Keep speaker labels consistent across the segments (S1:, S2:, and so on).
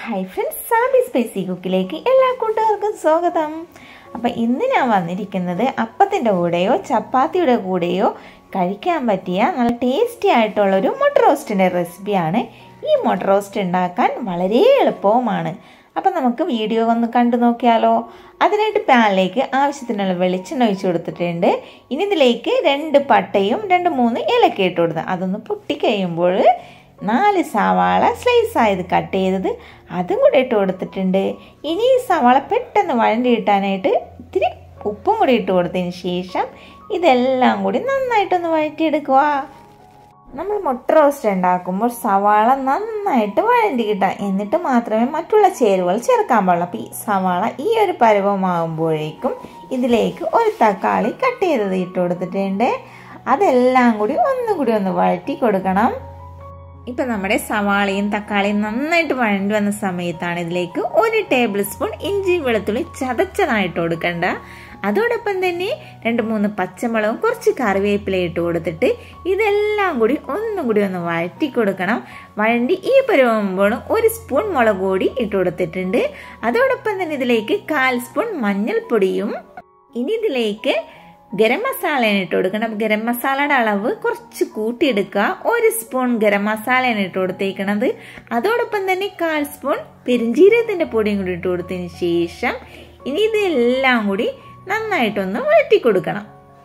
S1: hi friends Sabi spicy കുക്കിലേക്ക് എല്ലാ കൂട്ടുകാർക്കും സ്വാഗതം അപ്പം ഇന്ന് ഞാൻ വന്നിരിക്കുന്നത് അപ്പത്തിൻ്റെ കൂടെയോ ചപ്പാത്തിയുടെ കൂടെയോ കഴിക്കാൻ പറ്റിയ നല്ല ടേസ്റ്റി ആയിട്ടുള്ളൊരു മുട്ട റോസ്റ്റിൻ്റെ റെസിപ്പിയാണ് ഈ മുട്ട റോസ്റ്റ് ഉണ്ടാക്കാൻ വളരെ എളുപ്പവുമാണ് അപ്പം നമുക്ക് വീഡിയോ ഒന്ന് കണ്ടു നോക്കിയാലോ അതിനായിട്ട് പാനിലേക്ക് ആവശ്യത്തിനുള്ള വെളിച്ചെണ്ണ ഒഴിച്ചു കൊടുത്തിട്ടുണ്ട് ഇനി ഇതിലേക്ക് രണ്ട് പട്ടയും രണ്ട് മൂന്ന് ഏലക്ക ഇട്ട് കൊടുത്ത് അതൊന്ന് പൊട്ടിക്കഴിയുമ്പോൾ നാല് സവാള സ്ലൈസ് ആയത് കട്ട് ചെയ്തത് അതും കൂടെ ഇട്ട് കൊടുത്തിട്ടുണ്ട് ഇനി ഈ സവാള പെട്ടെന്ന് വഴണ്ടി കിട്ടാനായിട്ട് ഇത്തിരി ഉപ്പും കൂടി ഇട്ട് കൊടുത്തതിന് ശേഷം ഇതെല്ലാം കൂടി നന്നായിട്ടൊന്ന് വഴറ്റിയെടുക്കുക നമ്മൾ മുട്ട റോസ്റ്റ് ഉണ്ടാക്കുമ്പോൾ സവാള നന്നായിട്ട് വഴണ്ടി കിട്ടാം എന്നിട്ട് മാത്രമേ മറ്റുള്ള ചേരുവകൾ ചേർക്കാൻ പാടുള്ളൂ അപ്പോൾ ഈ സവാള ഈ ഒരു പരുവമാകുമ്പോഴേക്കും ഇതിലേക്ക് ഒരു തക്കാളി കട്ട് ചെയ്തത് ഇട്ട് കൊടുത്തിട്ടുണ്ട് അതെല്ലാം കൂടി ഒന്നും കൂടി ഒന്ന് വഴറ്റി കൊടുക്കണം ഇപ്പം നമ്മുടെ സവാളയും തക്കാളിയും നന്നായിട്ട് വഴണ്ടി വന്ന സമയത്താണ് ഇതിലേക്ക് ഒരു ടേബിൾ സ്പൂൺ ഇഞ്ചി വെളുത്തുള്ളി ചതച്ചതായിട്ട് കൊടുക്കണ്ട അതോടൊപ്പം തന്നെ രണ്ട് മൂന്ന് പച്ചമുളകും കുറച്ച് കറിവേപ്പില ഇട്ട് കൊടുത്തിട്ട് ഇതെല്ലാം കൂടി ഒന്നും കൂടി ഒന്ന് വഴറ്റി കൊടുക്കണം വഴണ്ടി ഈ പരുവുമ്പോൾ ഒരു സ്പൂൺ മുളക് പൊടി ഇട്ട് കൊടുത്തിട്ടുണ്ട് അതോടൊപ്പം തന്നെ ഇതിലേക്ക് കാൽ സ്പൂൺ മഞ്ഞൾപ്പൊടിയും ഇനി ഇതിലേക്ക് ഗരം മസാലയാണ് ഇട്ട് കൊടുക്കണം ഗരം മസാലയുടെ അളവ് കുറച്ച് കൂട്ടിയെടുക്കുക ഒരു സ്പൂൺ ഗരം മസാലയാണ് ഇട്ട് കൊടുത്തേക്കണത് അതോടൊപ്പം തന്നെ കാൽ സ്പൂൺ പെരിഞ്ചീരകത്തിൻ്റെ പൊടിയും കൂടി ഇട്ട് കൊടുത്തതിന് ശേഷം ഇനി ഇതെല്ലാം കൂടി നന്നായിട്ടൊന്ന് വഴറ്റി കൊടുക്കണം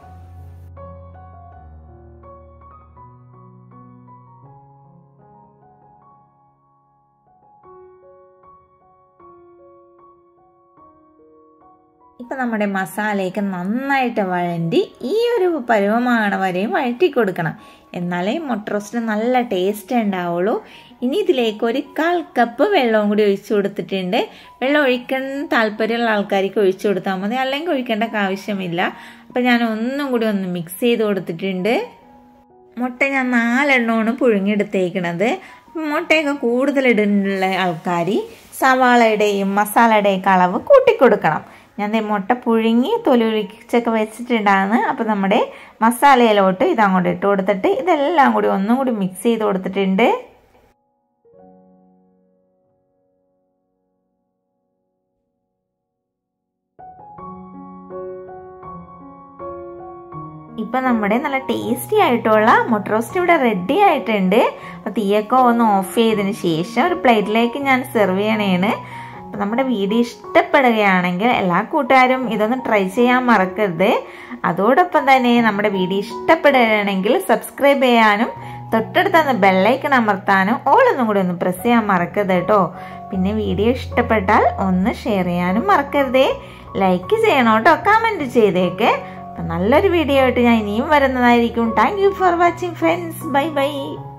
S1: ഇപ്പം നമ്മുടെ മസാലയൊക്കെ നന്നായിട്ട് വഴണ്ടി ഈ ഒരു പരുവമാണ് വരെയും വഴറ്റി കൊടുക്കണം എന്നാലേ മുട്ട റോസ്റ്റിന് നല്ല ടേസ്റ്റ് ഉണ്ടാവുള്ളൂ ഇനി ഇതിലേക്ക് ഒരു കാൽ കപ്പ് വെള്ളവും കൂടി ഒഴിച്ചു കൊടുത്തിട്ടുണ്ട് വെള്ളം ഒഴിക്കാൻ താല്പര്യമുള്ള ആൾക്കാർക്ക് ഒഴിച്ചു കൊടുത്താൽ മതി അല്ലെങ്കിൽ ഒഴിക്കേണ്ട ആവശ്യമില്ല അപ്പം ഞാൻ ഒന്നും കൂടി ഒന്ന് മിക്സ് ചെയ്ത് കൊടുത്തിട്ടുണ്ട് മുട്ട ഞാൻ നാലെണ്ണമാണ് പുഴുങ്ങിയെടുത്തേക്കണത് മുട്ടയൊക്കെ കൂടുതൽ ഇടുന്നുള്ള ആൾക്കാർ സവാളയുടെയും മസാലയുടെയൊക്കെ അളവ് കൂട്ടിക്കൊടുക്കണം ഞാൻ മുട്ട പുഴുങ്ങി തൊലിച്ചൊക്കെ വെച്ചിട്ടുണ്ടാകുന്നു അപ്പോൾ നമ്മുടെ മസാലയിലോട്ട് ഇതങ്ങോട്ട് ഇട്ട് കൊടുത്തിട്ട് ഇതെല്ലാം കൂടി ഒന്നും കൂടി മിക്സ് ചെയ്ത് കൊടുത്തിട്ടുണ്ട് ഇപ്പം നമ്മുടെ നല്ല ടേസ്റ്റി ആയിട്ടുള്ള മുട്ട റോസ്റ്റ് ഇവിടെ റെഡി ആയിട്ടുണ്ട് അപ്പോൾ തീയൊക്കെ ഒന്ന് ഓഫ് ചെയ്തതിന് ശേഷം ഒരു പ്ലേറ്റിലേക്ക് ഞാൻ സെർവ് ചെയ്യണേണ് അപ്പം നമ്മുടെ വീഡിയോ ഇഷ്ടപ്പെടുകയാണെങ്കിൽ എല്ലാ കൂട്ടുകാരും ഇതൊന്ന് ട്രൈ ചെയ്യാൻ മറക്കരുത് അതോടൊപ്പം തന്നെ നമ്മുടെ വീഡിയോ ഇഷ്ടപ്പെടുകയാണെങ്കിൽ സബ്സ്ക്രൈബ് ചെയ്യാനും തൊട്ടടുത്ത് ബെല്ലൈക്കൺ അമർത്താനും ഓളൊന്നും കൂടി ഒന്ന് പ്രസ് ചെയ്യാൻ മറക്കരുത് കേട്ടോ പിന്നെ വീഡിയോ ഇഷ്ടപ്പെട്ടാൽ ഒന്ന് ഷെയർ ചെയ്യാനും മറക്കരുതേ ലൈക്ക് ചെയ്യണം കേട്ടോ കമൻറ്റ് ചെയ്തേക്ക് അപ്പം നല്ലൊരു വീഡിയോ ആയിട്ട് ഞാൻ ഇനിയും വരുന്നതായിരിക്കും thank you for watching friends bye by